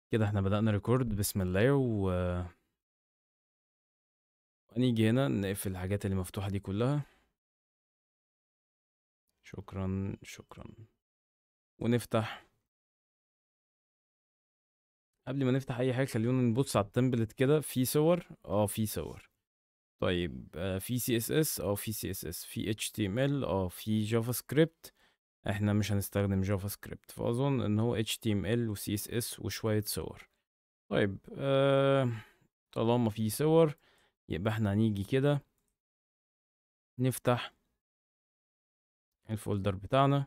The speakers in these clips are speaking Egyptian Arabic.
كده احنا بدأنا ريكورد بسم الله و ونيجي هنا نقفل الحاجات اللي مفتوحة دي كلها شكرا شكرا ونفتح قبل ما نفتح اي حاجة خلينا نبص على التمبلت كده في صور اه في صور طيب آه، في سي اس اس اه في سي اس اس في اتش تي ام ال اه في جافا سكريبت احنا مش هنستخدم جافا سكريبت فاظن ان هو اتش تي ام ال وسي اس اس وشوية صور طيب آه طالما في صور يبقى احنا هنيجي كده نفتح الفولدر بتاعنا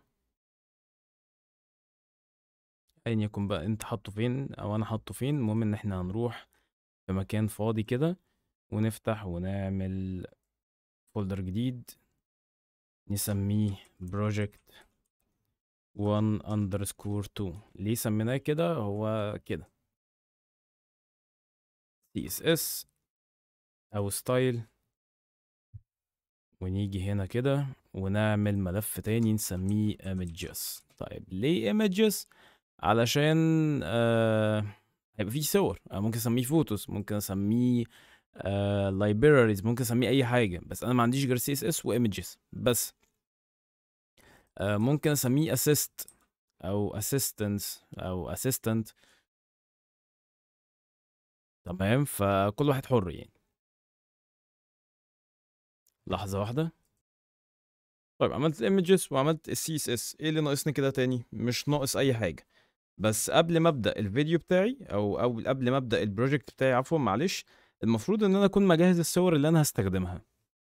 ايا يكن بقى انت حاطه فين او انا حاطه فين المهم ان احنا هنروح في مكان فاضي كده ونفتح ونعمل فولدر جديد نسميه project 1 underscore 2 ليه سميناه كده هو كده css او ستايل ونيجي هنا كده ونعمل ملف تاني نسميه images طيب ليه images علشان آه هيبقى فيه صور آه ممكن اسميه فوتوس ممكن اسميه آه libraries ممكن اسميه اي حاجه بس انا ما عنديش غير css وايمجز بس آه ممكن اسميه assist او assistance او assistant تمام فكل واحد حر يعني لحظة واحدة طيب عملت الايمجز وعملت السي اس اس ايه اللي ناقصني كده تاني مش ناقص اي حاجة بس قبل ما ابدا الفيديو بتاعي او او قبل ما ابدا البروجكت بتاعي عفوا معلش المفروض ان انا اكون مجهز الصور اللي انا هستخدمها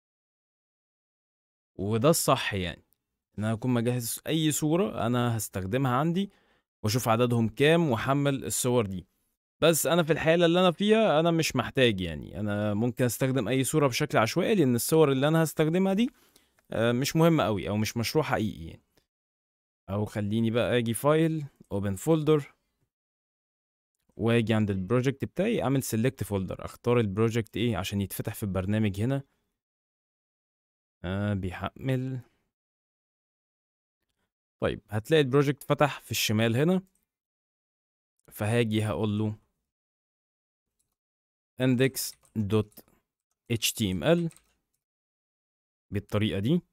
وده الصح يعني ان انا اكون مجهز اي صورة انا هستخدمها عندي واشوف عددهم كام واحمل الصور دي بس انا في الحاله اللي انا فيها انا مش محتاج يعني انا ممكن استخدم اي صوره بشكل عشوائي لان الصور اللي انا هستخدمها دي آه، مش مهمه قوي او مش مشروع حقيقي يعني او خليني بقى اجي فايل اوبن فولدر واجي عند البروجكت بتاعي اعمل سيلكت فولدر اختار البروجكت ايه عشان يتفتح في البرنامج هنا آه بيحمل طيب هتلاقي البروجكت فتح في الشمال هنا فهاجي هقول له index.html بالطريقة دي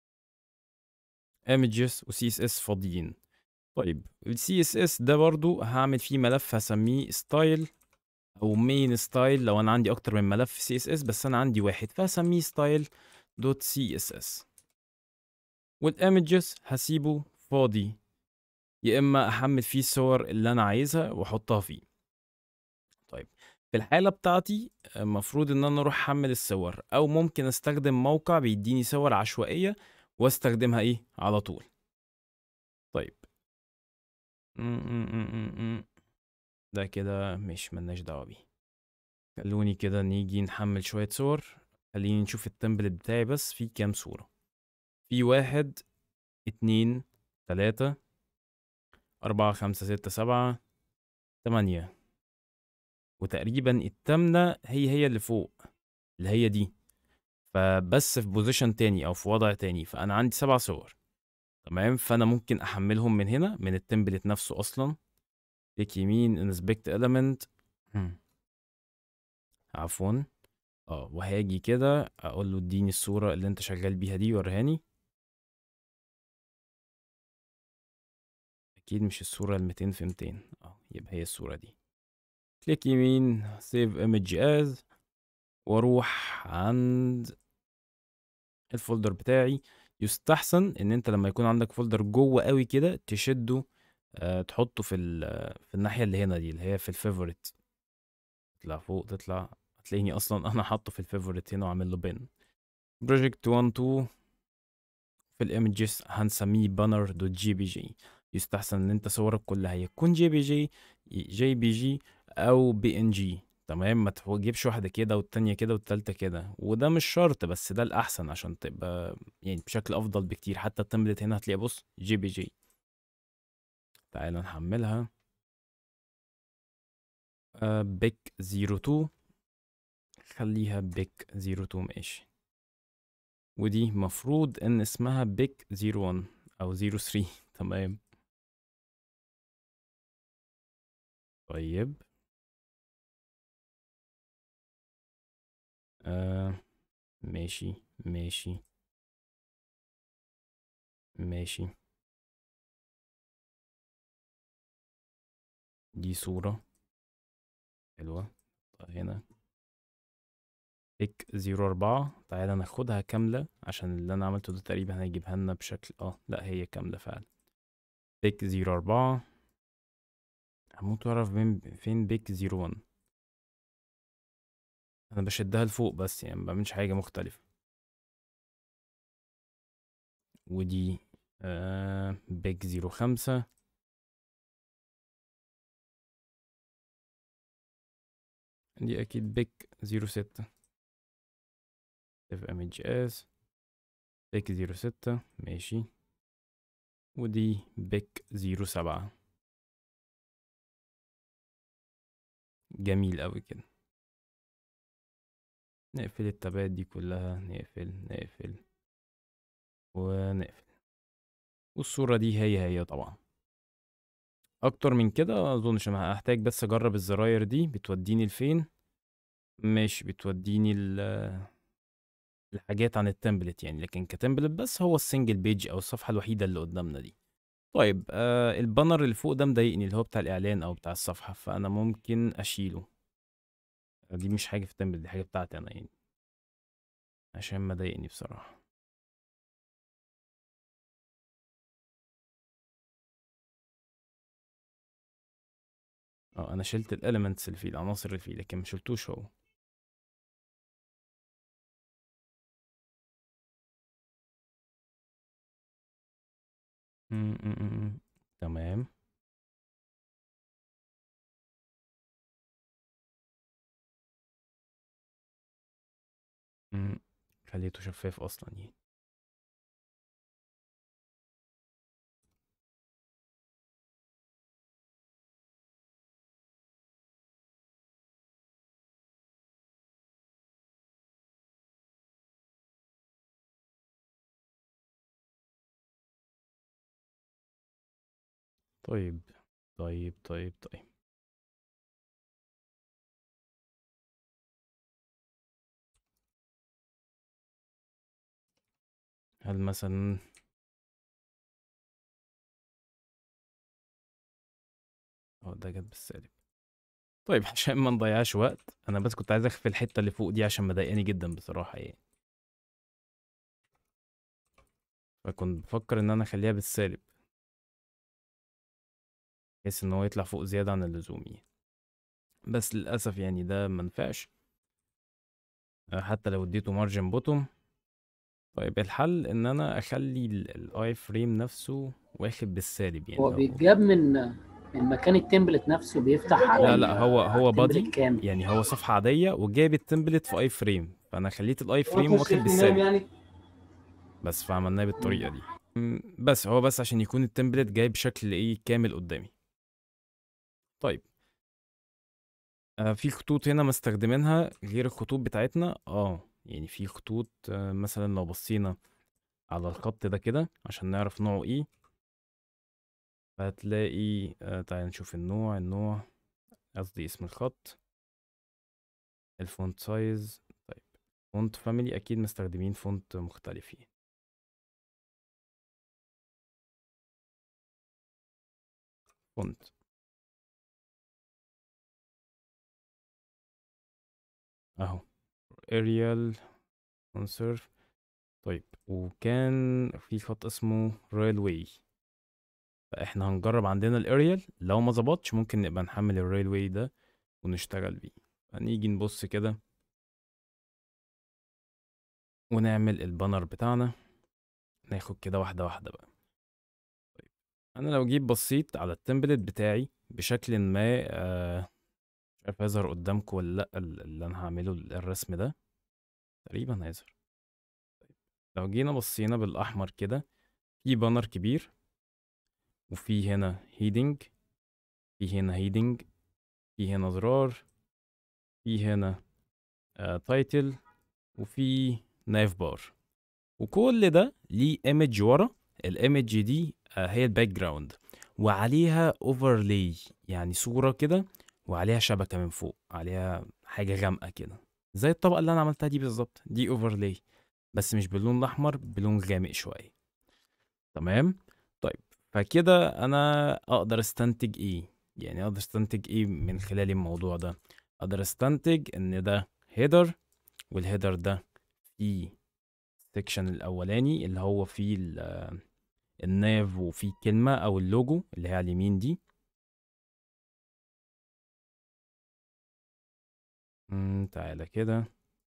images و css فاضيين طيب ال css ده برضو هعمل فيه ملف هسميه style او main style لو انا عندي اكتر من ملف css بس انا عندي واحد فهسميه style.css والايمجز هسيبه فاضي يا اما احمل فيه الصور اللي انا عايزها واحطها فيه طيب في الحالة بتاعتي المفروض ان انا اروح احمل الصور او ممكن استخدم موقع بيديني صور عشوائية واستخدمها ايه على طول طيب م- م- م- م- ده كده مش ملناش دعوة بيه خلوني كده نيجي نحمل شوية صور خليني نشوف التمبلت بتاعي بس فيه كام صورة في واحد اتنين تلاتة أربعة خمسة ستة سبعة تمانية وتقريبا التامنة هي هي اللي فوق اللي هي دي فبس في بوزيشن تاني أو في وضع تاني فأنا عندي سبع صور تمام فأنا ممكن أحملهم من هنا من التمبلت نفسه أصلا كليك يمين انسبكت element هم. عفوا اه وهاجي كده اقول له اديني الصورة اللي انت شغال بيها دي وريهاني اكيد مش الصورة الميتين في ميتين اه يبقى هي الصورة دي كليك يمين save image as واروح عند الفولدر بتاعي يستحسن ان انت لما يكون عندك فولدر جوه قوي كده تشده آه تحطه في ال- في الناحية اللي هنا دي اللي هي في الفيفوريت تطلع فوق تطلع هتلاقيني اصلا انا حاطه في الفيفوريت هنا وعامل له بين بروجكت 1 2 في الايمجز هنسميه بانر دوت جي بي جي يستحسن ان انت صورك كلها يا تكون جي بي جي جي بي جي او بي ان جي تمام ما تجيبش واحده كده والتانية كده والتالتة كده وده مش شرط بس ده الاحسن عشان تبقى يعني بشكل افضل بكتير حتى التمبلت هنا هتلاقي بص جي بي جي تعال نحملها بيك 02 خليها بيك 02 ماشي ودي مفروض ان اسمها بيك 01 او 03 تمام طيب آه ماشي ماشي ماشي دي صورة حلوة طيب هنا بيك زيرو أربعة تعالى ناخدها كاملة عشان اللي أنا عملته ده تقريبا هيجيبها لنا بشكل اه لأ هي كاملة فعلا بيك زيرو أربعة هموت وأعرف فين فين بيك زيرو ون أنا بشدها لفوق بس يعني مبعملش حاجة مختلفة ودي آه بيك زيرو خمسة دي أكيد بيك زيرو ستة اف ام اتش اس بيك زيرو ستة ماشي ودي بيك زيرو سبعة جميل أوي كده نقفل التابات دي كلها نقفل نقفل ونقفل والصورة دي هي هي طبعا اكتر من كده اظنش انا هحتاج بس اجرب الزراير دي بتوديني لفين ماشي بتوديني ال الحاجات عن التمبلت يعني لكن كتمبلت بس هو السنجل بيج او الصفحة الوحيدة اللي قدامنا دي طيب آه البانر اللي فوق ده مضايقني اللي هو بتاع الاعلان او بتاع الصفحة فانا ممكن اشيله دي مش حاجة في التمبلت دي حاجة بتاعتي انا يعني عشان مضايقني بصراحة اه انا شلت الاليمنتس اللي فيه العناصر اللي فيه لكن ما شلتوش هو م- م- م- م. تمام م. خليته شفاف اصلا يعني طيب طيب طيب طيب هل مثلا اه ده جت بالسالب طيب عشان ما نضيعش وقت انا بس كنت عايز اخفي الحته اللي فوق دي عشان مضايقاني جدا بصراحه يعني فكنت بفكر ان انا اخليها بالسالب بحيث ان هو يطلع فوق زياده عن اللزوم يعني بس للاسف يعني ده منفعش آه، حتى لو اديته مارجن بوتوم طيب الحل ان انا اخلي الاي فريم نفسه واخد بالسالب يعني هو لو بيتجاب من من مكان التمبلت نفسه بيفتح على لا ال- لا هو على هو التمبلت بادي كامل يعني هو صفحة عادية وجايب التمبلت في اي فريم فانا خليت الاي فريم خش واخد ينام بالسالب يعني بس فعملناه بالطريقة دي م، بس هو بس عشان يكون التمبلت جاي بشكل ايه كامل قدامي طيب آه في خطوط هنا مستخدمينها غير الخطوط بتاعتنا اه يعني في خطوط آه مثلا لو بصينا على الخط ده كده عشان نعرف نوعه ايه فهتلاقي آه تعال نشوف النوع النوع قصدي اسم الخط الفونت سايز طيب فونت فاميلي اكيد مستخدمين فونت مختلفين فونت اهو اريال كونسيرف طيب وكان في خط اسمه ريلوي فاحنا هنجرب عندنا الاريال لو ما ظبطش ممكن نبقى نحمل الريلوي ده ونشتغل بيه هنيجي نبص كده ونعمل البانر بتاعنا ناخد كده واحدة واحدة بقى طيب انا لو جيت بصيت على التمبلت بتاعي بشكل ما آه مش عارف هيظهر قدامكم ولا لا ال- اللي انا هعمله ال- الرسم ده تقريبا هيظهر لو جينا بصينا بالاحمر كده في بانر كبير وفي هنا هيدنج في هنا هيدنج في هنا زرار في هنا تايتل وفي ناف بار وكل ده ليه ايمج ورا الايمج دي آه، هي الباك جراوند وعليها اوفرلاي يعني صورة كده وعليها شبكة من فوق عليها حاجة غامقة كده زي الطبقة اللي أنا عملتها دي بالظبط دي اوفرلاي بس مش باللون الأحمر بلون غامق شوية تمام طيب فكده أنا أقدر أستنتج إيه يعني أقدر أستنتج إيه من خلال الموضوع ده أقدر أستنتج إن ده هيدر والهيدر ده فيه السكشن الأولاني اللي هو فيه ال- الناف وفيه كلمة أو اللوجو اللي هي على اليمين دي مم، تعالى كده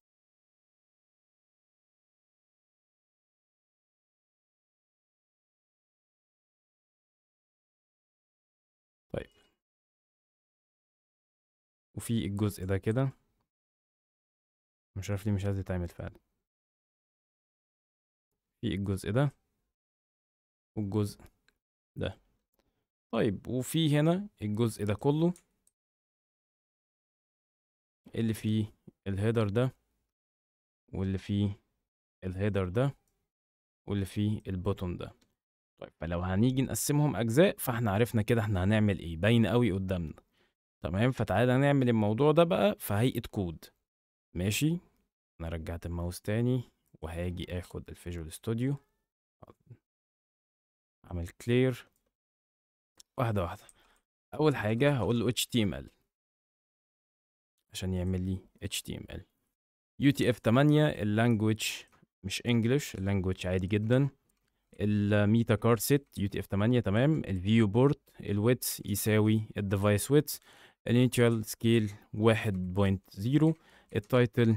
طيب وفي الجزء ده كده مش عارف ليه مش عايز يتعمل فعلا في الجزء ده والجزء ده طيب وفي هنا الجزء ده كله اللي فيه الهيدر ده واللي فيه الهيدر ده واللي فيه البوتون ده طيب فلو هنيجي نقسمهم اجزاء فاحنا عرفنا كده احنا هنعمل ايه باين قوي قدامنا تمام فتعالى نعمل الموضوع ده بقى في هيئة كود ماشي انا رجعت الماوس تاني وهاجي اخد الفيجوال ستوديو اعمل كلير واحدة واحدة اول حاجة هقول له HTML عشان يعمل لي HTML UTF-8 اللانجوج مش انجلش اللانجوج عادي جدا الميتا كارد سيت UTF-8 تمام الفيو بورت الويتس يساوي الديفايس ويتس الانيشال سكيل 1.0 التايتل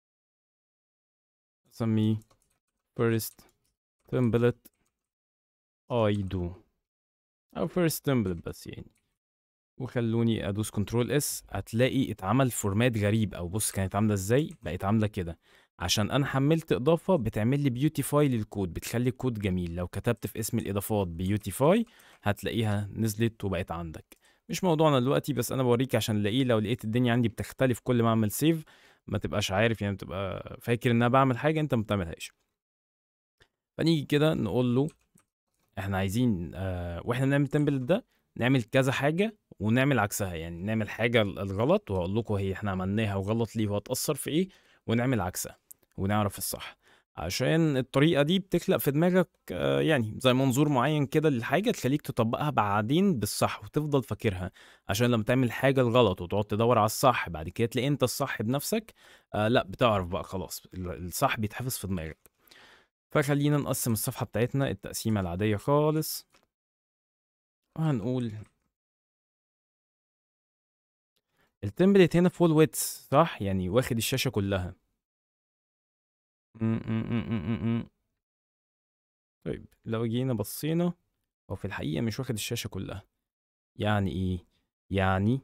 سميه first template I do او first template بس يعني وخلوني ادوس كنترول اس هتلاقي اتعمل فورمات غريب او بص كانت عامله ازاي بقت عامله كده عشان انا حملت اضافه بتعمل لي بيوتيفاي للكود بتخلي الكود جميل لو كتبت في اسم الاضافات بيوتيفاي هتلاقيها نزلت وبقت عندك مش موضوعنا دلوقتي بس انا بوريك عشان الاقيه لو لقيت الدنيا عندي بتختلف كل ما اعمل سيف ما تبقاش عارف يعني تبقى فاكر ان انا بعمل حاجه انت ما بتعملهاش فنيجي كده نقول له احنا عايزين آه واحنا بنعمل التمبلت ده نعمل كذا حاجه ونعمل عكسها يعني نعمل حاجه ال- الغلط وهقول لكم هي احنا عملناها وغلط ليه وهتاثر في ايه ونعمل عكسها ونعرف الصح عشان الطريقه دي بتخلق في دماغك آه يعني زي منظور معين كده للحاجه تخليك تطبقها بعدين بالصح وتفضل فاكرها عشان لما تعمل حاجه الغلط وتقعد تدور على الصح بعد كده تلاقي انت الصح بنفسك آه لا بتعرف بقى خلاص ال- الصح بيتحفظ في دماغك فخلينا نقسم الصفحه بتاعتنا التقسيمه العاديه خالص وهنقول التمبلت هنا فول ويتس صح يعني واخد الشاشة كلها م- م- م- م- م- م. طيب لو جينا بصينا هو في الحقيقة مش واخد الشاشة كلها يعني ايه يعني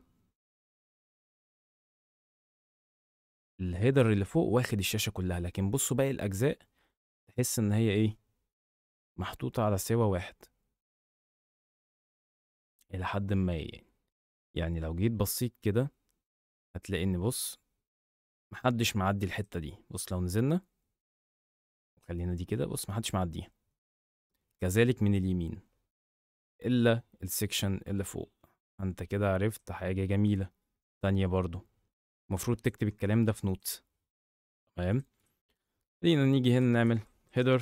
الهيدر اللي فوق واخد الشاشة كلها لكن بصوا باقي الأجزاء تحس إن هي ايه محطوطة على سوا واحد إلى حد ما يعني يعني لو جيت بصيت كده هتلاقي إن بص محدش معدي الحتة دي بص لو نزلنا خلينا دي كده بص محدش معديها كذلك من اليمين إلا السكشن اللي فوق انت كده عرفت حاجة جميلة تانية برضو المفروض تكتب الكلام ده في نوتس تمام خلينا نيجي هنا نعمل header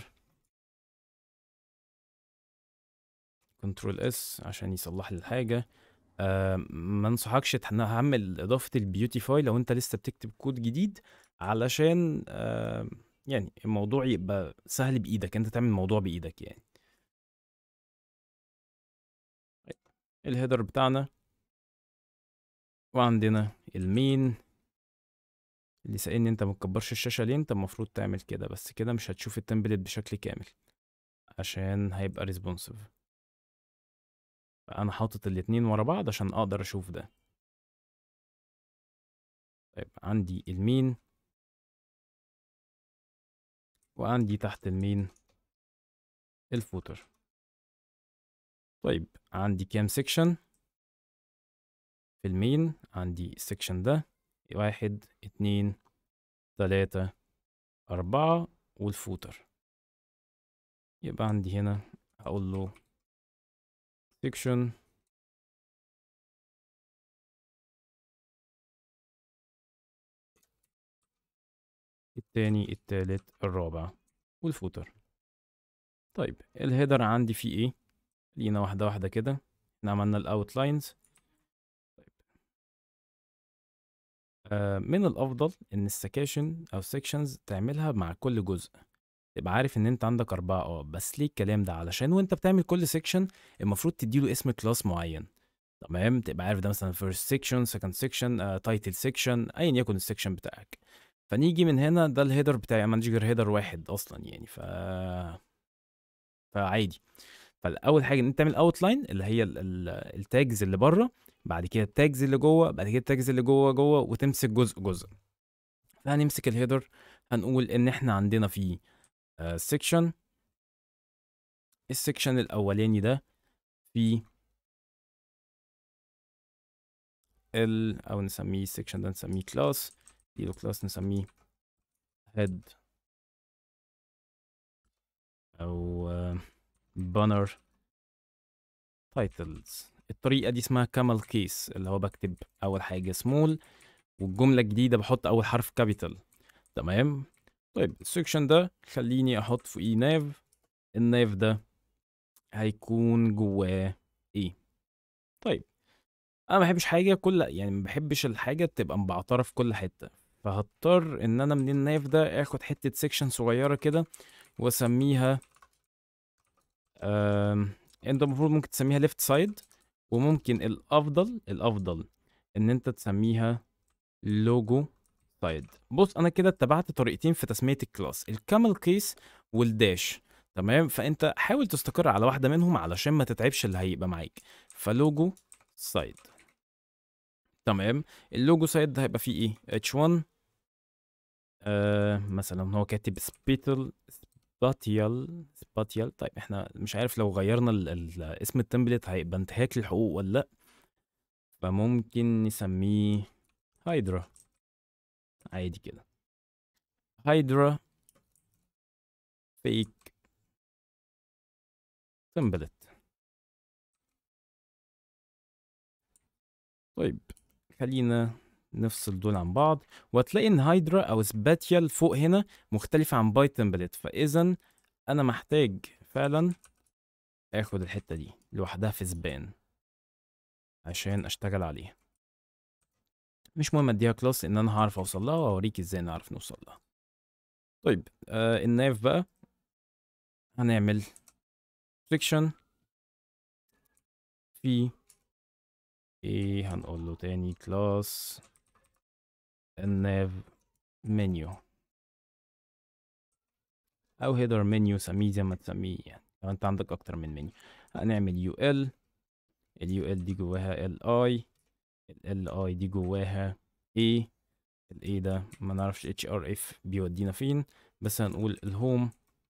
كنترول اس عشان يصلح لي الحاجة آه ما انصحكش تح- هعمل اضافة البيوتيفاي لو انت لسه بتكتب كود جديد علشان آه يعني الموضوع يبقى سهل بايدك انت تعمل الموضوع بايدك يعني الهيدر بتاعنا وعندنا المين اللي سألني انت متكبرش الشاشة ليه انت المفروض تعمل كده بس كده مش هتشوف التمبلت بشكل كامل عشان هيبقى ريسبونسيف فانا حاطط الاتنين ورا بعض عشان اقدر اشوف ده طيب عندي المين وعندي تحت المين الفوتر طيب عندي كام سيكشن في المين عندي السيكشن ده واحد اتنين تلاتة أربعة والفوتر يبقى عندي هنا هقول له section التاني التالت الرابع والفوتر طيب الهيدر عندي فيه ايه لينا واحدة واحدة كده احنا عملنا الاوتلاينز آه من الافضل ان السكاشن او السكشنز تعملها مع كل جزء تبقى عارف ان انت عندك اربعة اه بس ليه الكلام ده علشان وانت بتعمل كل سيكشن المفروض تديله اسم كلاس معين تمام تبقى عارف ده مثلا first section second section uh, title section ايا يكن السيكشن بتاعك فنيجي من هنا ده الهيدر بتاعي ما عنديش غير هيدر واحد اصلا يعني ف فعادي فالاول حاجه ان انت تعمل اوتلاين اللي هي ال- ال- التاجز اللي بره بعد كده التاجز اللي جوه بعد كده التاجز اللي جوه جوه وتمسك جزء جزء فهنمسك الهيدر هنقول ان احنا عندنا فيه سيكشن السيكشن الاولاني ده فيه ال او نسميه السيكشن ده نسميه كلاس له كلاس نسميه head او بانر تايتلز الطريقة دي اسمها كامل كيس اللي هو بكتب أول حاجة سمول والجملة الجديدة بحط أول حرف كابيتال تمام طيب السكشن ده خليني أحط فوقيه ناف الناف ده هيكون جواه إيه طيب أنا ما بحبش حاجة كل يعني ما بحبش الحاجة تبقى مبعترة في كل حتة فهضطر إن أنا من الناف ده آخد حتة سكشن صغيرة كده وأسميها آم، انت المفروض ممكن تسميها ليفت سايد وممكن الافضل الافضل ان انت تسميها لوجو سايد بص انا كده اتبعت طريقتين في تسميه الكلاس الكامل كيس والداش تمام فانت حاول تستقر على واحده منهم علشان ما تتعبش اللي هيبقى معاك فلوجو سايد تمام اللوجو سايد ده هيبقى فيه ايه h1 آه مثلا هو كاتب سبيتل سباتيال سباتيال طيب احنا مش عارف لو غيرنا ال ال اسم التمبلت هيبقى انتهاك للحقوق ولا لا فممكن نسميه هايدرا عادي كده هايدرا فيك تمبلت طيب خلينا نفصل دول عن بعض وهتلاقي ان هايدرا او سباتيال فوق هنا مختلفة عن باي تمبلت فاذا انا محتاج فعلا اخد الحتة دي لوحدها في سبان عشان اشتغل عليها مش مهم اديها كلاس ان انا هعرف اوصل لها واوريك ازاي نعرف نوصل لها طيب آه الناف بقى هنعمل سيكشن في ايه هنقول له تاني كلاس الناف منيو او هيدر منيو سميه زي ما تسميه يعني لو انت عندك اكتر من منيو هنعمل يو ال اليو ال دي جواها ال اي ال اي دي جواها اي الاي ده ما نعرفش اتش ار اف بيودينا فين بس هنقول الهوم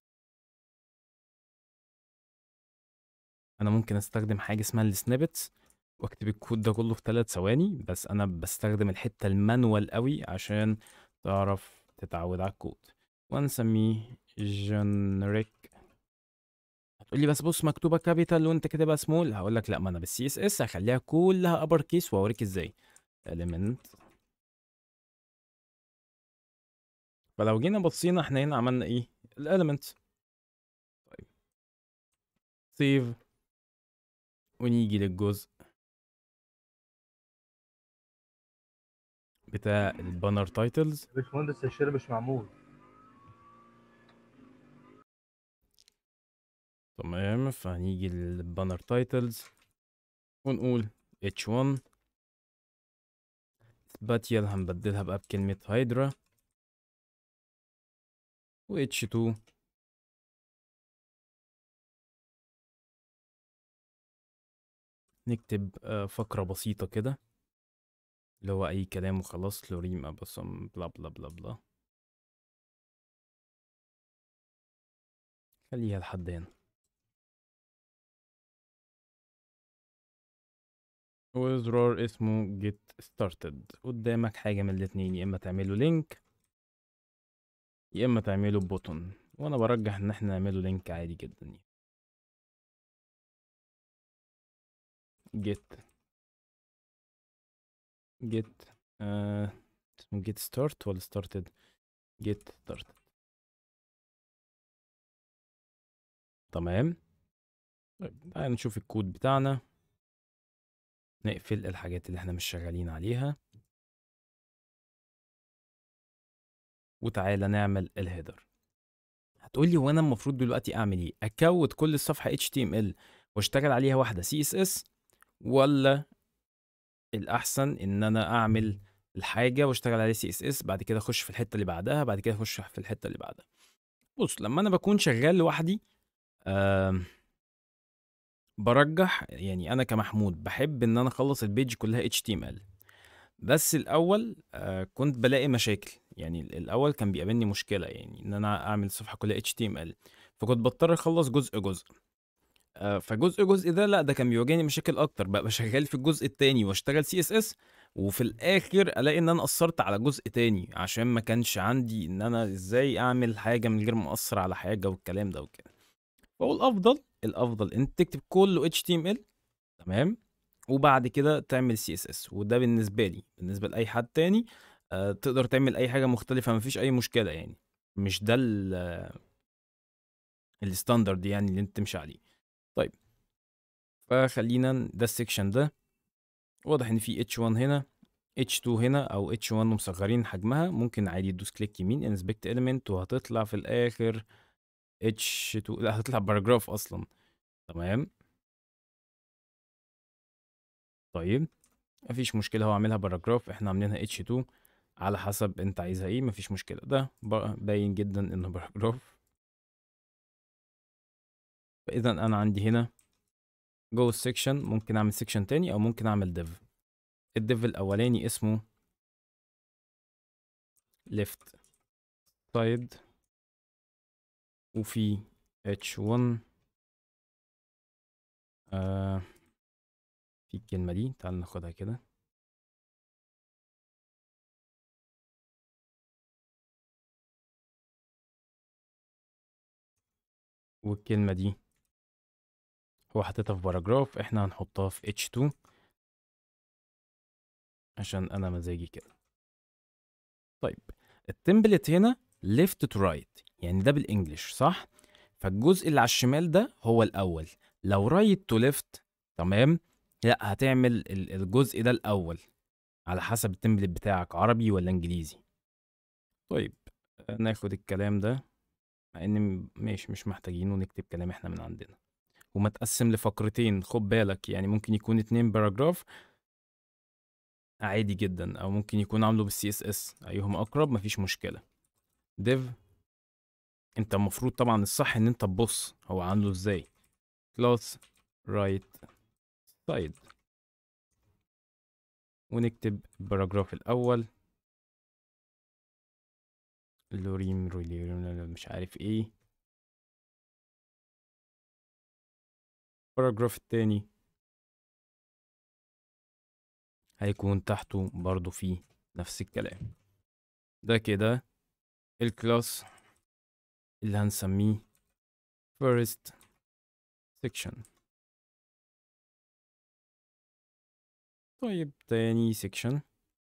انا ممكن استخدم حاجه اسمها السنيبتس واكتب الكود ده كله في ثلاث ثواني بس انا بستخدم الحته المانوال قوي عشان تعرف تتعود على الكود ونسميه جنريك هتقول لي بس بص مكتوبه كابيتال وانت كاتبها سمول هقول لك لا ما انا بالسي اس اس هخليها كلها ابر كيس واوريك ازاي element فلو جينا بصينا احنا هنا عملنا ايه الاليمنت طيب سيف ونيجي للجزء بتاع البانر تايتلز يا باشمهندس الشير مش معمول تمام فهنيجي للبانر تايتلز ونقول h1 سباتيال هنبدلها بقى بكلمة هايدرا و h2 نكتب آه، فقرة بسيطة كده اللي هو أي كلام وخلاص لوريم أبصم بلا بلا بلا بلا خليها لحد هنا وزرار اسمه get started قدامك حاجة من الاتنين يا إما تعمله لينك يا إما تعمله بوتون وأنا برجح إن احنا نعمله لينك عادي جدا يعني get get آه اسمه get start ولا started get started تمام طيب تعالى نشوف الكود بتاعنا نقفل الحاجات اللي احنا مش شغالين عليها وتعالى نعمل الهيدر هتقولي هو انا المفروض دلوقتي اعمل ايه اكود كل الصفحه HTML واشتغل عليها واحده CSS ولا الاحسن ان انا اعمل الحاجه واشتغل عليها CSS بعد كده اخش في الحته اللي بعدها بعد كده اخش في الحته اللي بعدها بص لما انا بكون شغال لوحدي آم، برجح يعني انا كمحمود بحب ان انا اخلص البيج كلها HTML بس الاول آه كنت بلاقي مشاكل يعني ال- الاول كان بيقابلني مشكله يعني ان انا اعمل صفحه كلها HTML فكنت بضطر اخلص جزء جزء آه فجزء جزء ده لا ده كان بيواجهني مشاكل اكتر بقى شغال في الجزء التاني واشتغل CSS وفي الاخر الاقي ان انا قصرت على جزء تاني عشان ما كانش عندي ان انا ازاي اعمل حاجه من غير ما اقصر على حاجه والكلام ده وكده فهو الافضل الافضل ان تكتب كله HTML تمام وبعد كده تعمل CSS وده بالنسبه لي بالنسبه لاي حد تاني آه تقدر تعمل اي حاجه مختلفه مفيش اي مشكله يعني مش ده ال الستاندرد يعني اللي انت تمشي عليه طيب فخلينا ده السكشن ده واضح ان في H1 هنا H2 هنا او H1 مصغرين حجمها ممكن عادي تدوس كليك يمين انسبكت element وهتطلع في الاخر H2 لا هتطلع باراجراف اصلا تمام طيب مفيش مشكلة هو عاملها باراجراف احنا عاملينها H2 على حسب انت عايزها ايه مفيش مشكلة ده ب- باين جدا انه باراجراف فاذا انا عندي هنا جوه السكشن ممكن اعمل سكشن تاني او ممكن اعمل div الديف الاولاني اسمه left side وفي h1 آه في الكلمة دي تعال ناخدها كده والكلمة دي هو حاططها في باراجراف احنا هنحطها في h2 عشان انا مزاجي كده طيب التمبلت هنا left to right يعني ده بالانجلش صح فالجزء اللي على الشمال ده هو الاول لو right to left تمام لا هتعمل ال- الجزء ده الاول على حسب التمبلت بتاعك عربي ولا انجليزي طيب ناخد الكلام ده مع ان م- ماشي مش محتاجينه نكتب كلام احنا من عندنا ومتقسم لفقرتين خد بالك يعني ممكن يكون اتنين باراجراف عادي جدا او ممكن يكون عامله بالسي اس اس ايهما اقرب مفيش مشكله div انت المفروض طبعا الصح ان انت تبص هو عامله ازاي class right side ونكتب الباراجراف الاول لوريم رولي مش عارف ايه الباراجراف التاني هيكون تحته برضو فيه نفس الكلام ده كده الكلاس اللي هنسميه first section طيب تاني section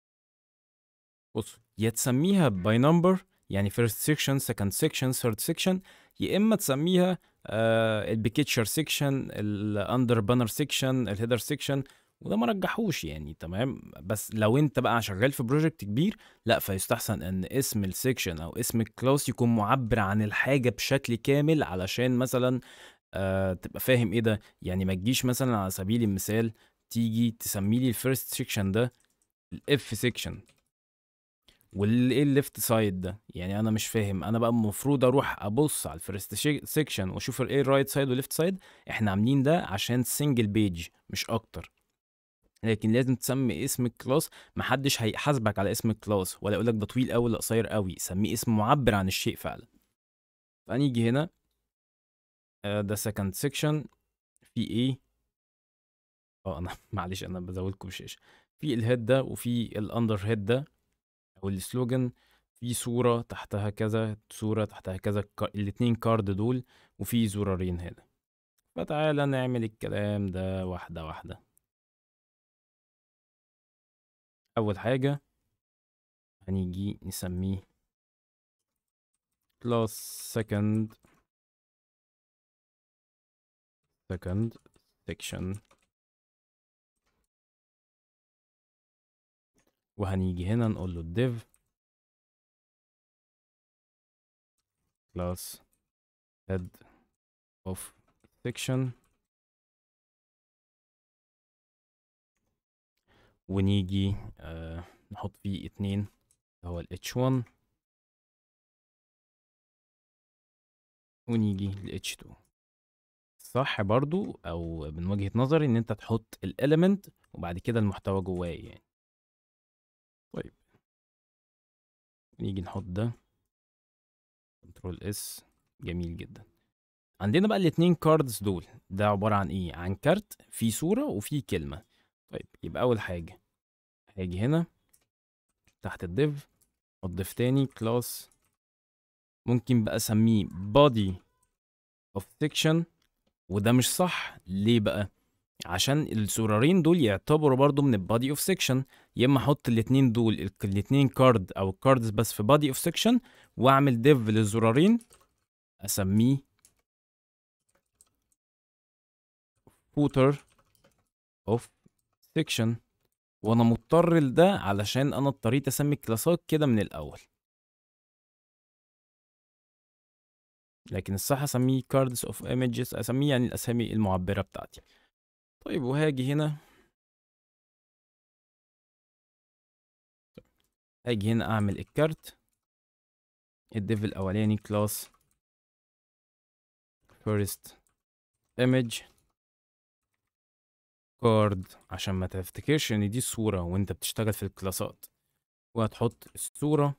بص يا تسميها by number يعني first section second section third section يا اما تسميها آه البيكتشر section الاندر بانر section الهيدر section وده ما رجحوش يعني تمام بس لو انت بقى شغال في بروجكت كبير لا فيستحسن ان اسم السكشن او اسم الكلاس يكون معبر عن الحاجه بشكل كامل علشان مثلا آه تبقى فاهم ايه ده يعني ما تجيش مثلا على سبيل المثال تيجي تسمي لي الفيرست سيكشن ده الاف سيكشن والايه الليفت سايد ده يعني انا مش فاهم انا بقى المفروض اروح ابص على الفيرست سيكشن واشوف ايه الرايت سايد والليفت سايد احنا عاملين ده عشان سنجل بيج مش اكتر لكن لازم تسمي اسم الكلاس محدش هيحاسبك على اسم الكلاس ولا يقولك ده طويل قوي ولا قصير قوي سميه اسم معبر عن الشيء فعلا فنيجي هنا آه، ده second section في ايه اه انا معلش انا بزودكم الشاشه في الهيد ده وفي الاندر هيد ده او السلوجان في صورة تحتها كذا صورة تحتها كذا الك- الاتنين كارد دول وفي زرارين هنا فتعالى نعمل الكلام ده واحدة واحدة اول حاجه هنيجي نسميه class second second section وهنيجي هنا نقول له div class head of section ونيجي آه نحط فيه اتنين اللي هو ال h1 ونيجي ل h2 صح برضو او من وجهة نظري ان انت تحط الاليمنت وبعد كده المحتوى جواه يعني طيب نيجي نحط ده كنترول اس جميل جدا عندنا بقى الاتنين كاردز دول ده عبارة عن ايه عن كارت فيه صورة وفيه كلمة طيب يبقى اول حاجة هاجي هنا تحت الديف اضيف تاني كلاس ممكن بقى اسميه body of section وده مش صح ليه بقى عشان الزرارين دول يعتبروا برضو من البادي اوف سيكشن يا اما احط الاتنين دول ال- الاتنين كارد او الكاردز بس في بادي اوف سيكشن واعمل ديف للزرارين اسميه footer of section وانا مضطر لده علشان انا اضطريت اسمي الكلاسات كده من الاول لكن الصح اسميه cards of images اسميه يعني الاسامي المعبرة بتاعتي طيب وهاجي هنا هاجي هنا اعمل الكارت الديف الاولاني class first image كارد عشان ما تفتكرش ان دي الصورة وانت بتشتغل في الكلاسات وهتحط الصورة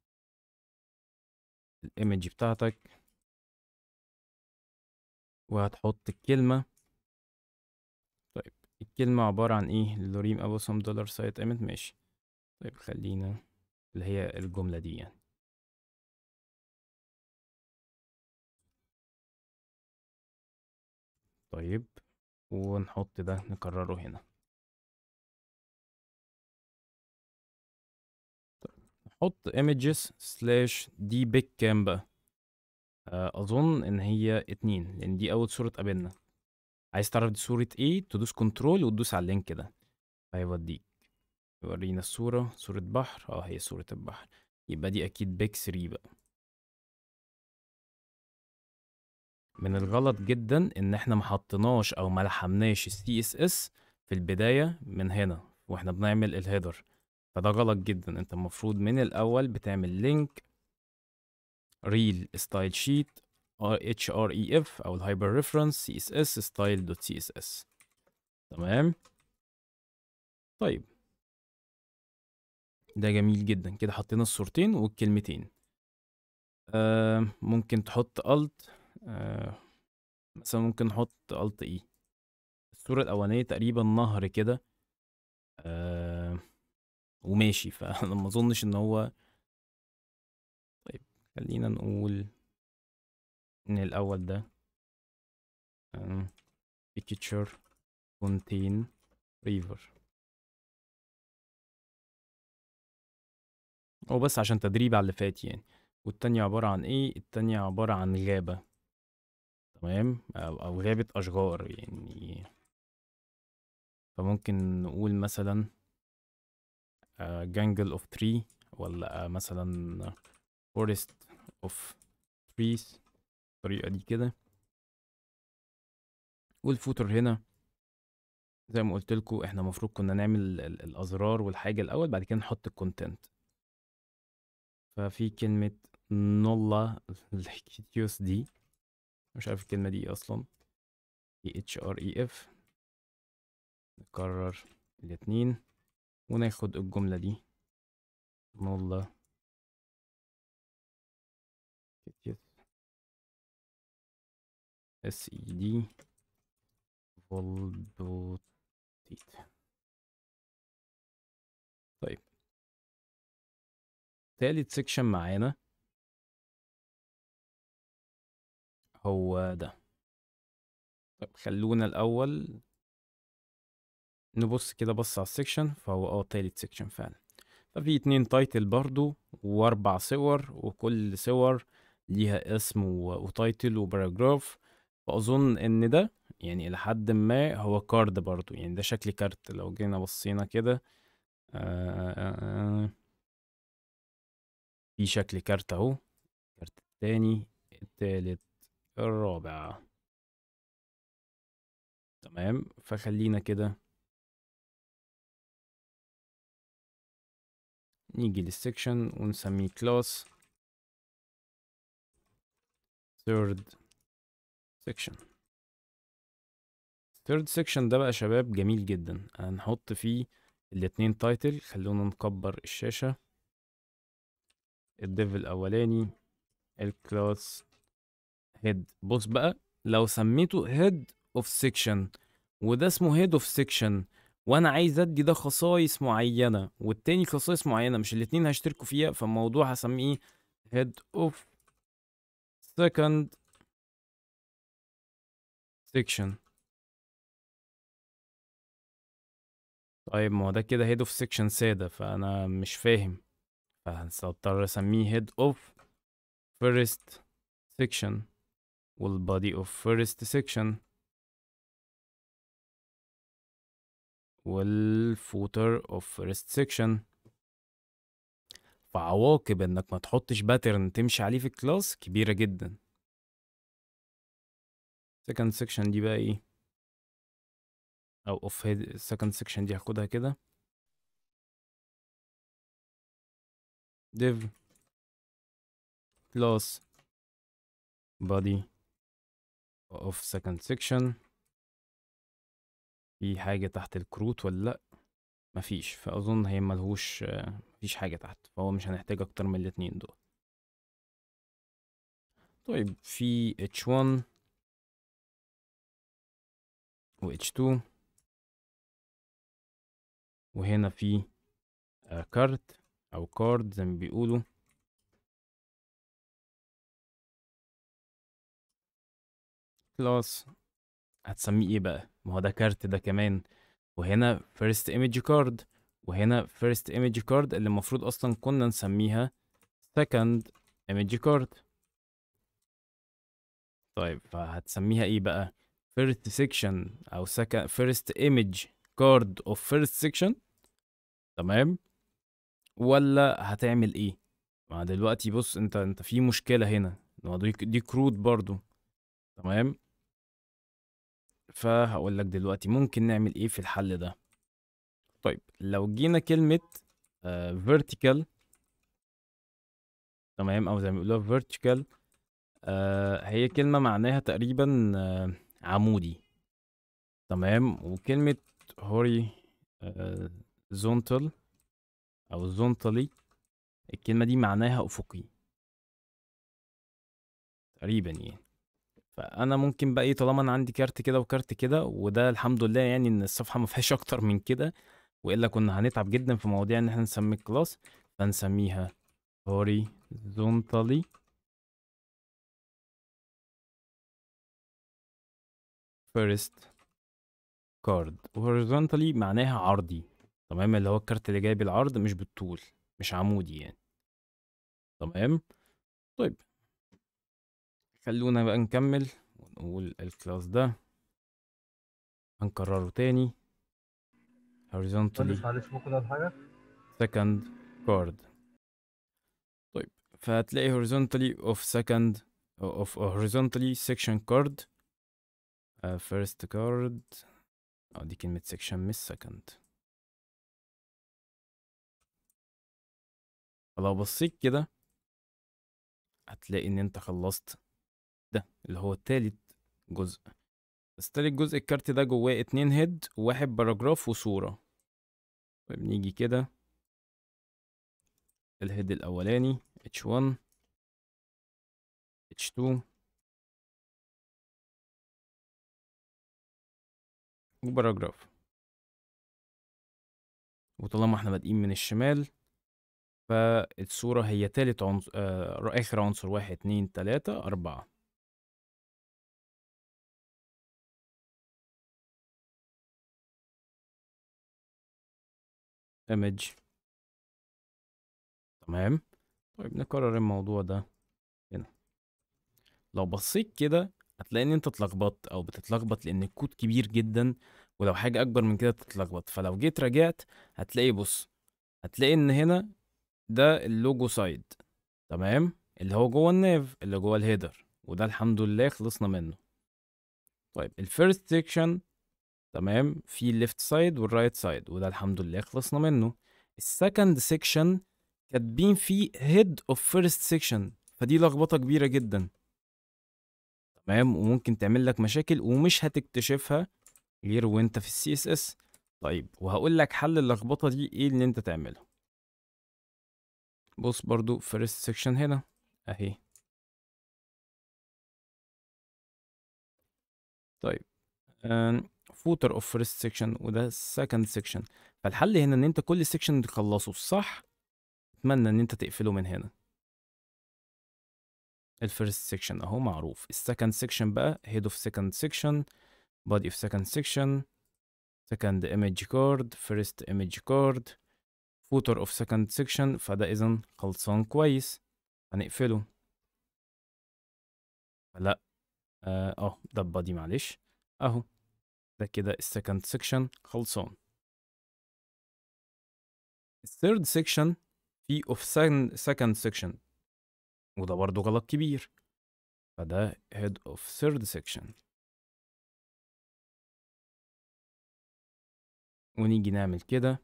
الايمج بتاعتك وهتحط الكلمة طيب الكلمة عبارة عن ايه لوريم ابو سم دولار سايت ايمنت ماشي طيب خلينا اللي هي الجملة دي يعني طيب ونحط ده نكرره هنا نحط images slash دي بيك كام بقى آه، اظن ان هي اتنين لان دي اول صورة قابلنا عايز تعرف دي صورة ايه تدوس كنترول وتدوس على اللينك ده هيوديك يورينا الصورة صورة بحر اه هي صورة البحر يبقى دي اكيد بيك 3 بقى من الغلط جدا ان احنا ما حطيناش او ما لحمناش السي اس اس في البداية من هنا واحنا بنعمل الهيدر فده غلط جدا انت المفروض من الاول بتعمل لينك ريل ستايل شيت اتش ار اي اف او الهايبر ريفرنس سي اس اس ستايل دوت سي اس اس تمام طيب ده جميل جدا كده حطينا الصورتين والكلمتين آه ممكن تحط الت آه مثلا ممكن نحط الت اي الصورة الأولانية تقريبا نهر كده آه وماشي فأنا ما أظنش إن هو طيب خلينا نقول إن الأول ده آه picture contain river هو بس عشان تدريب على اللي فات يعني والتانية عبارة عن ايه التانية عبارة عن غابة تمام او أو غابة اشجار يعني فممكن نقول مثلا جانجل اوف تري ولا آه، مثلا فورست اوف تريز الطريقة دي كده والفوتر هنا زي ما قلت لكم احنا المفروض كنا نعمل ال- ال- الازرار والحاجة الاول بعد كده نحط الكونتنت ففي كلمة نولا الكيتيوس دي مش عارف الكلمة دي إيه أصلا دي اتش ار اي اف نكرر الاتنين وناخد الجملة دي نولا كيتيوس اس اي دي فولبوتيت طيب تالت سيكشن معانا هو ده طب خلونا الأول نبص كده بص على السكشن فهو اه تالت سكشن فعلا ففي اتنين تايتل برضو واربع صور وكل صور ليها اسم و- وتايتل وباراجراف فاظن ان ده يعني الى حد ما هو كارد برضو يعني ده شكل كارت لو جينا بصينا كده آه، آه، آه، في شكل كارت اهو الكارت التاني التالت الرابع تمام فخلينا كده نيجي للسكشن ونسميه كلاس third section third section ده بقى شباب جميل جدا هنحط فيه الاتنين تايتل خلونا نكبر الشاشة الديف الأولاني الكلاس هيد بص بقى لو سميته هيد اوف سيكشن وده اسمه هيد اوف سيكشن وانا عايز ادي ده خصائص معينة والتاني خصائص معينة مش الاتنين هيشتركوا فيها فالموضوع هسميه هيد اوف second section طيب ما هو ده كده head of section سادة فأنا مش فاهم فهضطر أسميه head of first section والbody of first section والfooter of first section فعواقب انك ما تحطش باترن تمشي عليه في الكلاس كبيرة جدا second section دي بقى ايه او of head second section دي هاخدها كده div class body of second section في حاجة تحت الكروت ولا لأ مفيش فأظن هي ملهوش آه، مفيش حاجة تحت فهو مش هنحتاج أكتر من الاتنين دول طيب في h1 و h2 وهنا في آه، كارت أو كارد زي ما بيقولوا كلاس هتسميه ايه بقى ما هو ده كارت ده كمان وهنا first image card وهنا first image card اللي المفروض اصلا كنا نسميها second image card طيب فهتسميها ايه بقى first section او second first image card of first section تمام ولا هتعمل ايه ما دلوقتي بص انت انت في مشكلة هنا ما دي دي كروت برضو تمام فهقول لك دلوقتي ممكن نعمل ايه في الحل ده طيب لو جينا كلمة آه vertical تمام او زي ما بيقولوها vertical آه هي كلمة معناها تقريبا آه عمودي تمام وكلمة horizontal او horizontally الكلمة دي معناها افقي تقريبا يعني فانا ممكن بقى ايه طالما انا عندي كارت كده وكارت كده وده الحمد لله يعني ان الصفحه ما فيهاش اكتر من كده والا كنا هنتعب جدا في مواضيع ان احنا نسمي الكلاس فنسميها horizontally first card horizontally معناها عرضي تمام اللي هو الكارت اللي جاي بالعرض مش بالطول مش عمودي يعني تمام طيب خلونا بقى نكمل ونقول الكلاس ده هنكرره تاني horizontally معلش معلش ممكن اقول حاجه second card طيب فهتلاقي horizontally of second of horizontally section card uh, first card اه دي كلمة section مش second فلو بصيت كده هتلاقي ان انت خلصت ده اللي هو تالت جزء بس تالت جزء الكارت ده جواه اتنين هيد وواحد باراجراف وصورة طيب نيجي كده الهيد الأولاني H1 H2 وباراجراف وطالما احنا بادئين من الشمال فالصورة هي تالت عنصر آه آخر عنصر واحد اتنين تلاتة أربعة image تمام طيب نكرر الموضوع ده هنا لو بصيت كده هتلاقي ان انت اتلخبطت او بتتلخبط لان الكود كبير جدا ولو حاجة اكبر من كده تتلخبط فلو جيت راجعت هتلاقي بص هتلاقي ان هنا ده اللوجو سايد تمام اللي هو جوه الناف اللي جوه الهيدر وده الحمد لله خلصنا منه طيب الفيرست سيكشن تمام في الليفت سايد والرايت سايد وده الحمد لله خلصنا منه السكند سيكشن كاتبين فيه هيد اوف فيرست سيكشن فدي لخبطه كبيره جدا تمام وممكن تعمل لك مشاكل ومش هتكتشفها غير وانت في السي اس اس طيب وهقول لك حل اللخبطه دي ايه اللي انت تعمله بص برضو فيرست سيكشن هنا اهي طيب فوتر اوف فيرست سيكشن وده سكند سيكشن فالحل هنا ان انت كل سيكشن تخلصه الصح اتمنى ان انت تقفله من هنا الفيرست سيكشن اهو معروف السكند سيكشن بقى head of second section body of second section second image card first image card footer of second section فده اذا خلصان كويس هنقفله لا اه آه، ده البادي معلش اهو ده كده السكند سيكشن خلصان الثيرد سيكشن في اوف سكند سيكشن وده برضو غلط كبير فده head of third section ونيجي نعمل كده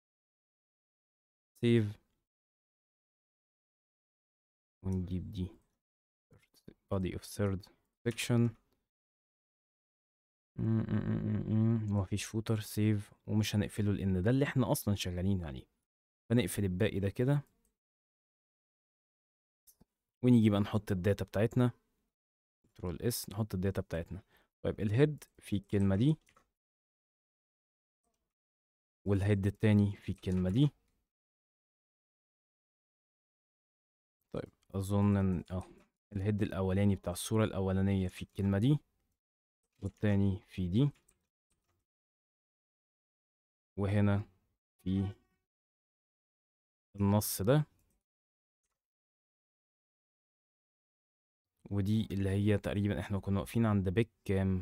save ونجيب دي body of third section مفيش فوتر سيف ومش هنقفله لان ده اللي احنا اصلا شغالين عليه فنقفل الباقي ده كده ونيجي بقى نحط الداتا بتاعتنا كنترول اس نحط الداتا بتاعتنا طيب الهيد في الكلمة دي والهيد التاني في الكلمة دي طيب اظن ان اه الهيد الاولاني بتاع الصورة الاولانية في الكلمة دي والتاني في دي وهنا في النص ده ودي اللي هي تقريبا احنا كنا واقفين عند بيك كام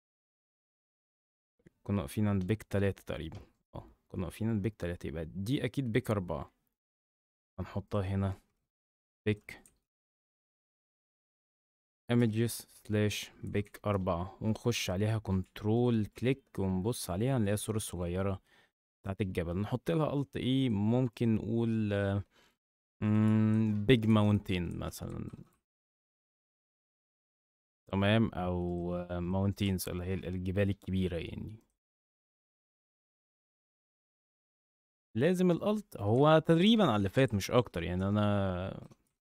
كنا واقفين عند بيك تلاتة تقريبا اه كنا واقفين عند بيك تلاتة يبقى دي اكيد بيك اربعة هنحطها هنا بيك images slash بيك أربعة ونخش عليها كنترول كليك ونبص عليها نلاقي الصورة الصغيرة بتاعت الجبل نحط لها الت ايه ممكن نقول بيج ماونتين مثلا تمام او ماونتينز اللي هي الجبال الكبيرة يعني لازم الالت هو تدريبا على اللي فات مش اكتر يعني انا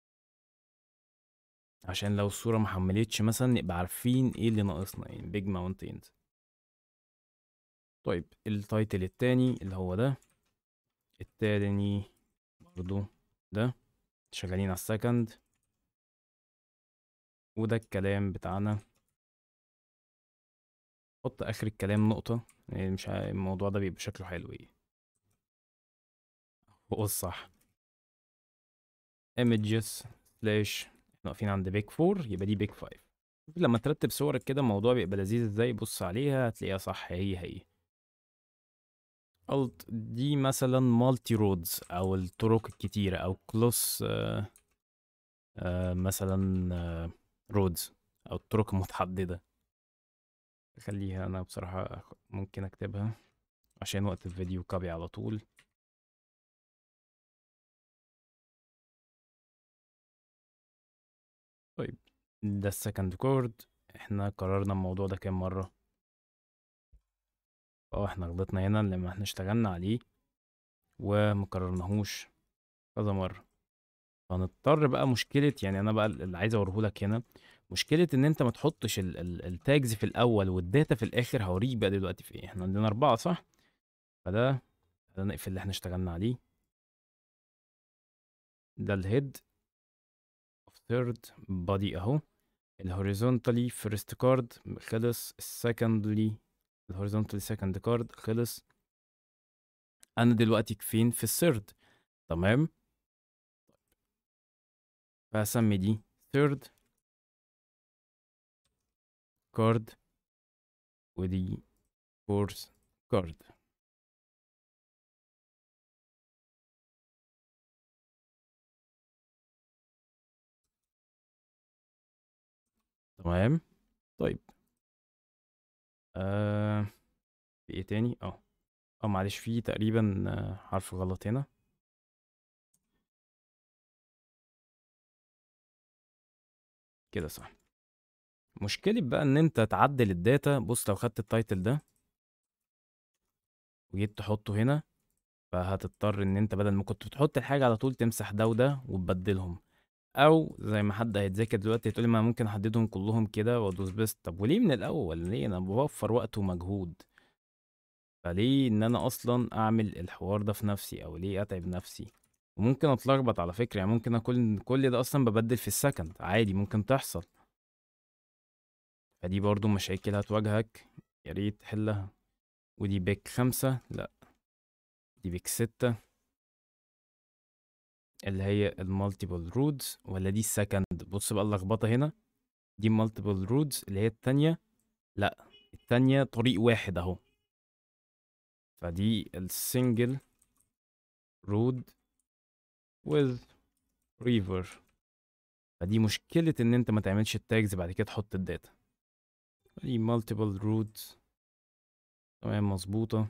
عشان لو الصورة ما حملتش مثلا نبقى عارفين ايه اللي ناقصنا يعني بيج ماونتينز طيب التايتل التاني اللي هو ده التاني برضو ده شغالين على السكند وده الكلام بتاعنا حط اخر الكلام نقطة يعني مش عارف الموضوع ده بيبقى شكله حلو ايه هو الصح images slash احنا واقفين عند بيك فور يبقى دي بيك فايف لما ترتب صورك كده الموضوع بيبقى لذيذ ازاي بص عليها هتلاقيها صح هي هي الت دي مثلا مالتي رودز او الطرق الكتيرة او كلوس آه آه مثلا آه رودز او الطرق المتحددة خليها انا بصراحة ممكن اكتبها عشان وقت الفيديو كابي على طول طيب ده السكند كورد احنا قررنا الموضوع ده كام مرة اه احنا غلطنا هنا لما احنا اشتغلنا عليه ومكررناهوش كذا مرة فهنضطر بقى مشكلة يعني انا بقى اللي عايز اوريهولك هنا مشكلة ان انت ما تحطش التاجز في الاول والداتا في الاخر هوريك بقى دلوقتي في ايه احنا عندنا اربعة صح فده ده نقفل اللي احنا اشتغلنا عليه ده الهيد of third body اهو الهوريزونتالي first card خلص السكندلي الهوريزونتالي second card خلص انا دلوقتي فين في الثيرد تمام فهسمي دي third card ودي fourth card تمام طيب آه في ايه تاني اه اه معلش في تقريبا آه، حرف غلط هنا كده صح مشكلة بقى ان انت تعدل الداتا بص لو خدت التايتل ده وجيت تحطه هنا فهتضطر ان انت بدل ما كنت بتحط الحاجة على طول تمسح ده وده وتبدلهم او زي ما حد هيتذاكر دلوقتي تقولي ما ممكن احددهم كلهم كده وادوس بس طب وليه من الاول ليه انا بوفر وقت ومجهود فليه ان انا اصلا اعمل الحوار ده في نفسي او ليه اتعب نفسي وممكن اتلخبط على فكرة يعني ممكن اكون كل ده اصلا ببدل في السكند عادي ممكن تحصل فدي برضو مشاكل هتواجهك يا ريت تحلها ودي بيك خمسة لا دي بيك ستة اللي هي المالتيبل رودز ولا دي السكند بص بقى اللخبطة هنا دي مالتيبل رودز اللي هي التانية لا التانية طريق واحد اهو فدي السنجل رود with river فدي مشكلة ان انت ما تعملش التاجز بعد كده تحط الداتا دي multiple routes تمام مظبوطة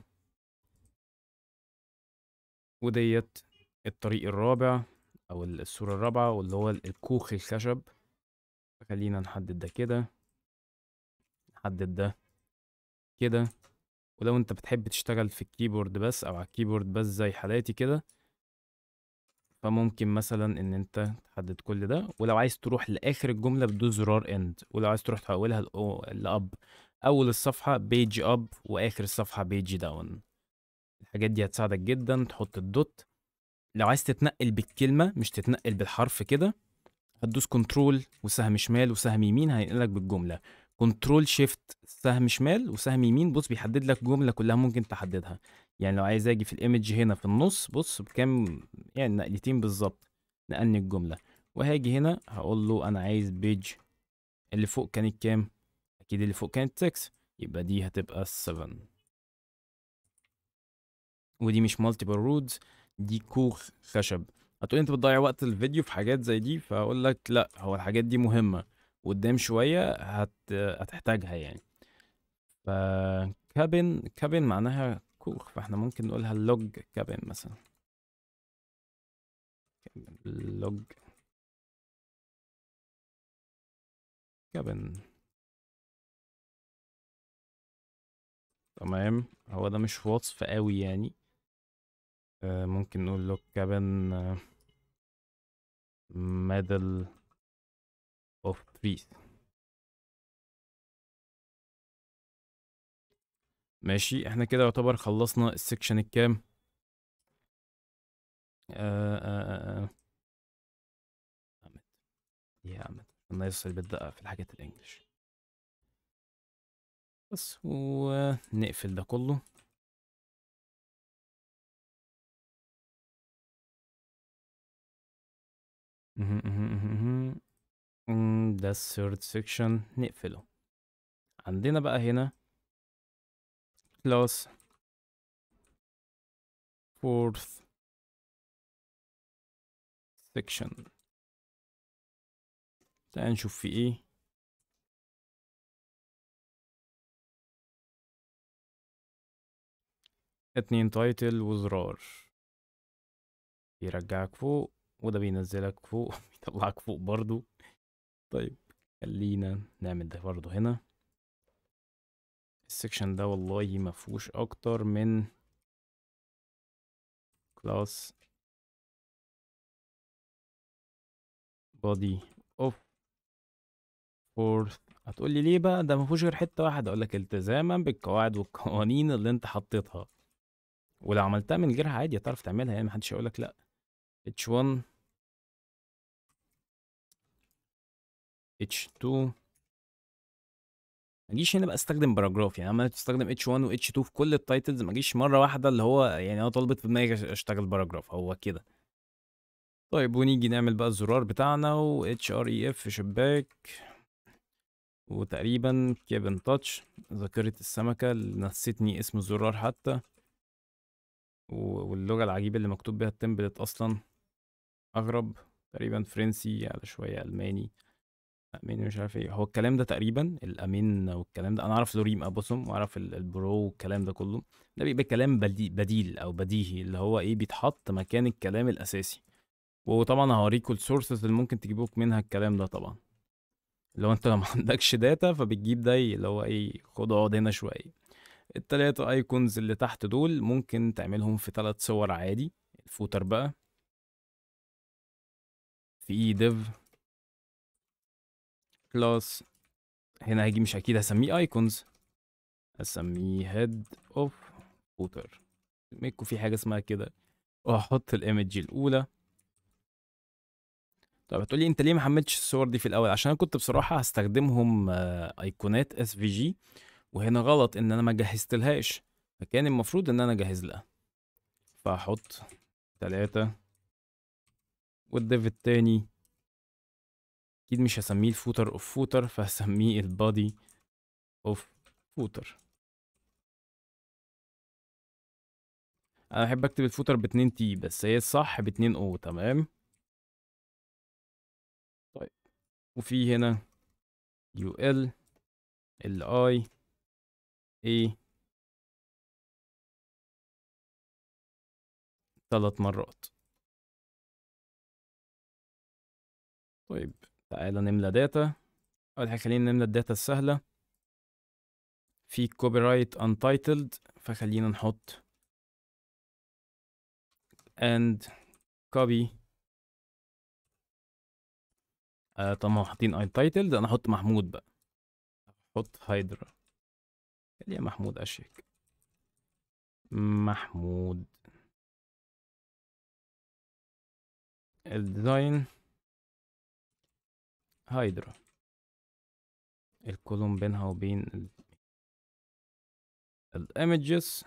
وديت الطريق الرابع او ال- الصورة الرابعة واللي هو ال- الكوخ الخشب خلينا نحدد ده كده نحدد ده كده ولو انت بتحب تشتغل في الكيبورد بس او على الكيبورد بس زي حالاتي كده فممكن مثلا ان انت تحدد كل ده ولو عايز تروح لاخر الجمله بتدوس زرار اند ولو عايز تروح تحولها لأو- لاب اول الصفحه بيج اب واخر الصفحه بيج داون الحاجات دي هتساعدك جدا تحط الدوت لو عايز تتنقل بالكلمه مش تتنقل بالحرف كده هتدوس كنترول وسهم شمال وسهم يمين هينقلك بالجمله كنترول شيفت سهم شمال وسهم يمين بص بيحدد لك جمله كلها ممكن تحددها يعني لو عايز اجي في الايمج هنا في النص بص بكام يعني نقلتين بالظبط نقلني الجمله وهاجي هنا هقول له انا عايز بيج اللي فوق كانت كام اكيد اللي فوق كانت 6 يبقى دي هتبقى 7 ودي مش مالتيبل رودز دي كوخ خشب هتقولي انت بتضيع وقت الفيديو في حاجات زي دي فاقول لك لا هو الحاجات دي مهمه قدام شويه هت... هتحتاجها يعني فكابن كابن معناها كوخ فاحنا ممكن نقولها لوج كابن مثلا لوج كابن تمام هو ده مش وصف قوي يعني آه، ممكن نقول لوج كابن ميدل اوف تريز ماشي احنا كده يعتبر خلصنا السكشن الكام آه آه آه. عمد. يا عمد انا يوصل بالدقة في الحاجات الانجليش بس ونقفل ده كله مهم، مهم، مهم، مهم. مم، ده الثيرد سيكشن نقفله عندنا بقى هنا كلاس fourth section تعال نشوف في ايه اتنين تايتل وزرار بيرجعك فوق وده بينزلك فوق بيطلعك فوق برضو طيب خلينا نعمل ده برضو هنا السكشن ده والله مفهوش اكتر من كلاس body of fourth هتقولي ليه بقى ده مفهوش غير حتة واحدة اقولك التزاما بالقواعد والقوانين اللي انت حطيتها ولو عملتها من غيرها عادي هتعرف تعملها يعني محدش هيقولك لا h1 h2 ما اجيش هنا بقى استخدم باراجراف يعني انا تستخدم اتش 1 و اتش 2 في كل التايتلز ما اجيش مره واحده اللي هو يعني انا طلبت في دماغي أش- اشتغل باراجراف هو كده طيب ونيجي نعمل بقى الزرار بتاعنا و اتش ار اي اف شباك وتقريبا كيبن تاتش ذاكرة السمكة اللي نسيتني اسم الزرار حتى و- واللغة العجيبة اللي مكتوب بيها التمبلت أصلا أغرب تقريبا فرنسي على شوية ألماني ألماني مش عارف ايه هو الكلام ده تقريبا الأمين والكلام ده أنا أعرف لوريم أبوسوم وأعرف ال- البرو والكلام ده كله ده بيبقى كلام بدي- بديل أو بديهي اللي هو ايه بيتحط مكان الكلام الأساسي وطبعا هوريكوا السورسز اللي ممكن تجيبوك منها الكلام ده طبعا لو انت لو ما عندكش داتا فبتجيب ده اللي هو ايه خد اقعد هنا شويه التلاتة ايكونز اللي تحت دول ممكن تعملهم في تلات صور عادي الفوتر بقى في ديف كلاس هنا هيجي مش اكيد هسميه ايكونز هسميه هيد اوف فوتر ميكو في حاجه اسمها كده وهحط الايمج الاولى طب هتقولي انت ليه ما حملتش الصور دي في الاول عشان انا كنت بصراحه هستخدمهم آه، ايقونات اس في جي وهنا غلط ان انا ما جهزتلهاش فكان المفروض ان انا اجهز لها فهحط تلاتة والديف التاني اكيد مش هسميه الفوتر اوف فوتر فهسميه البادي اوف فوتر انا بحب اكتب الفوتر باتنين تي بس هي الصح باتنين او تمام طيب وفي هنا يو ال ال اي اي ثلاث مرات طيب تعالى نملى داتا اول حاجه خلينا نملى الداتا السهله في كوبي رايت untitled فخلينا نحط and copy آه طالما حاطين untitled انا احط محمود بقى احط هايدرا خليها محمود اشيك محمود الديزاين هايدرا الكولوم بينها وبين الايمجز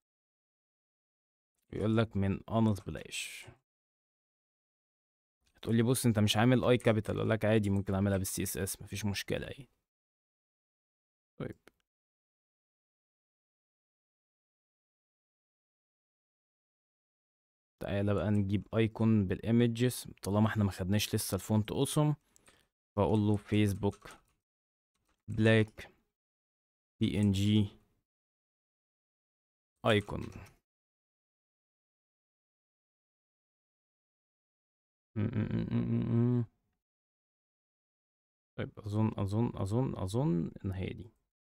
يقول لك من انس بلاش هتقول لي بص انت مش عامل اي كابيتال اقول لك عادي ممكن اعملها بالسي اس اس مفيش مشكله اهي طيب تعالى بقى نجيب ايكون بالايمجز طالما احنا ما خدناش لسه الفونت اوسم فاقول له فيسبوك بلاك بي ان جي ايكون طيب اظن اظن اظن اظن ان هي دي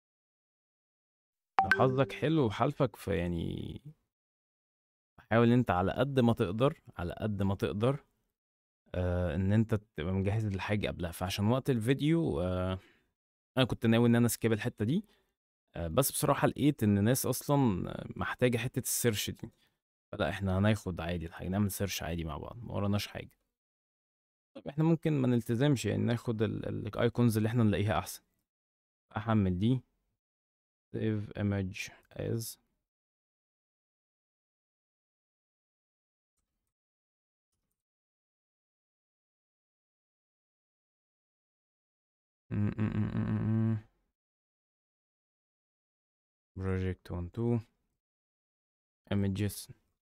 لو حظك حلو وحالفك في يعني حاول انت على قد ما تقدر على قد ما تقدر آه ان انت تبقى مجهز الحاجة قبلها فعشان وقت الفيديو آه انا كنت ناوي ان انا اسكيب الحتة دي آه بس بصراحة لقيت ان ناس اصلا محتاجة حتة السيرش دي فلا احنا هناخد عادي الحاجة نعمل سيرش عادي مع بعض ما وراناش حاجة طب احنا ممكن ما نلتزمش يعني ناخد الايكونز اللي احنا نلاقيها احسن احمل دي save image as م- م- م- م- م. project 1 2 images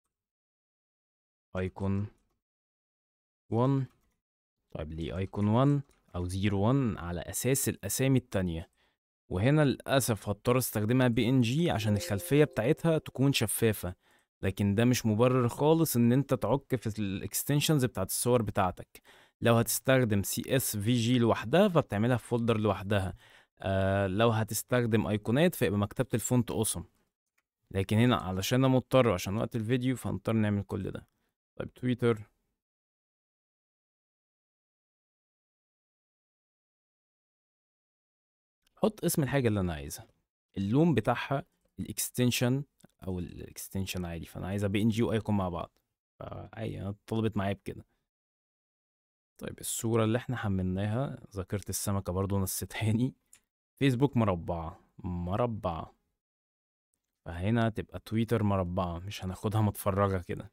icon 1 طيب ليه ايكون 1 او 0 1 على اساس الاسامي التانية وهنا للاسف هضطر استخدمها بي ان جي عشان الخلفية بتاعتها تكون شفافة لكن ده مش مبرر خالص ان انت تعك في الاكستنشنز بتاعت الصور بتاعتك لو هتستخدم سي اس في جي لوحدها فبتعملها في فولدر لوحدها آه لو هتستخدم ايقونات فيبقى مكتبة الفونت اوسم لكن هنا علشان انا مضطر عشان وقت الفيديو فهنضطر نعمل كل ده طيب تويتر حط اسم الحاجة اللي أنا عايزها اللون بتاعها الاكستنشن أو الاكستنشن عادي فأنا عايزها بي إن جي وأيكون مع بعض فعادي أنا طلبت معايا بكده طيب الصورة اللي احنا حملناها ذاكرة السمكة برضو نسيتهاني فيسبوك مربعة مربعة فهنا تبقى تويتر مربعة مش هناخدها متفرجة كده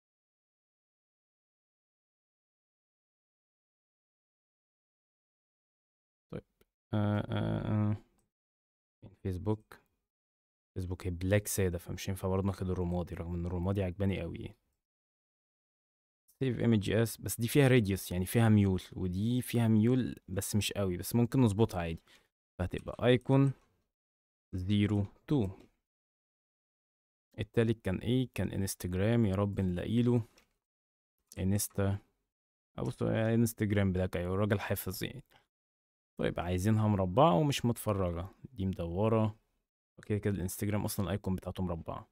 طيب آه آه آه. فيسبوك فيسبوك هي بلاك سادة فمش ينفع برضه ناخد الرمادي رغم ان الرمادي عجباني قوي سيف ايمج اس بس دي فيها راديوس يعني فيها ميول ودي فيها ميول بس مش قوي بس ممكن نظبطها عادي فهتبقى ايكون زيرو تو التالت كان ايه كان انستجرام يا رب نلاقيله انستا ابص انستجرام بلاك ايوه الراجل حافظ يعني طيب عايزينها مربعة ومش متفرجة دي مدورة وكده كده الانستجرام اصلا الايكون بتاعته مربعة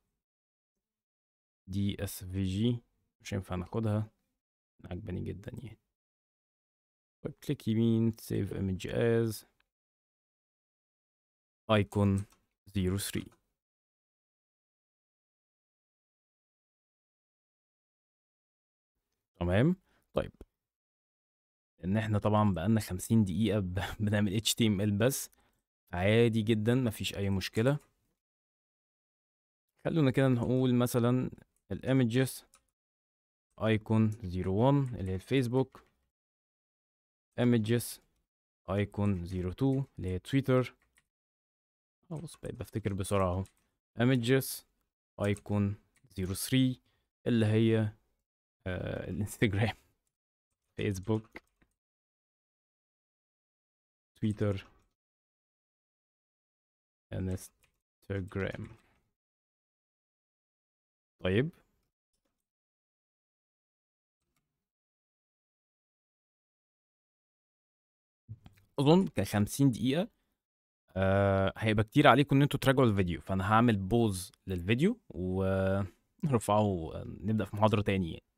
دي اس في جي مش هينفع ناخدها عجباني جدا يعني طيب كليك يمين save image as icon 03 تمام طيب ان احنا طبعا بقالنا 50 دقيقة ب- بنعمل HTML بس عادي جدا مفيش اي مشكلة خلونا كده نقول مثلا الايمجز ايكون 01 اللي هي الفيسبوك images ايكون 02 اللي هي تويتر اه بص بقيت بفتكر بسرعة اهو images ايكون 03 اللي هي آه الانستجرام فيسبوك تويتر انستجرام طيب اظن ك 50 دقيقة آه هيبقى كتير عليكم ان انتوا تراجعوا الفيديو فانا هعمل بوز للفيديو ونرفعه نبدأ في محاضرة تاني يعني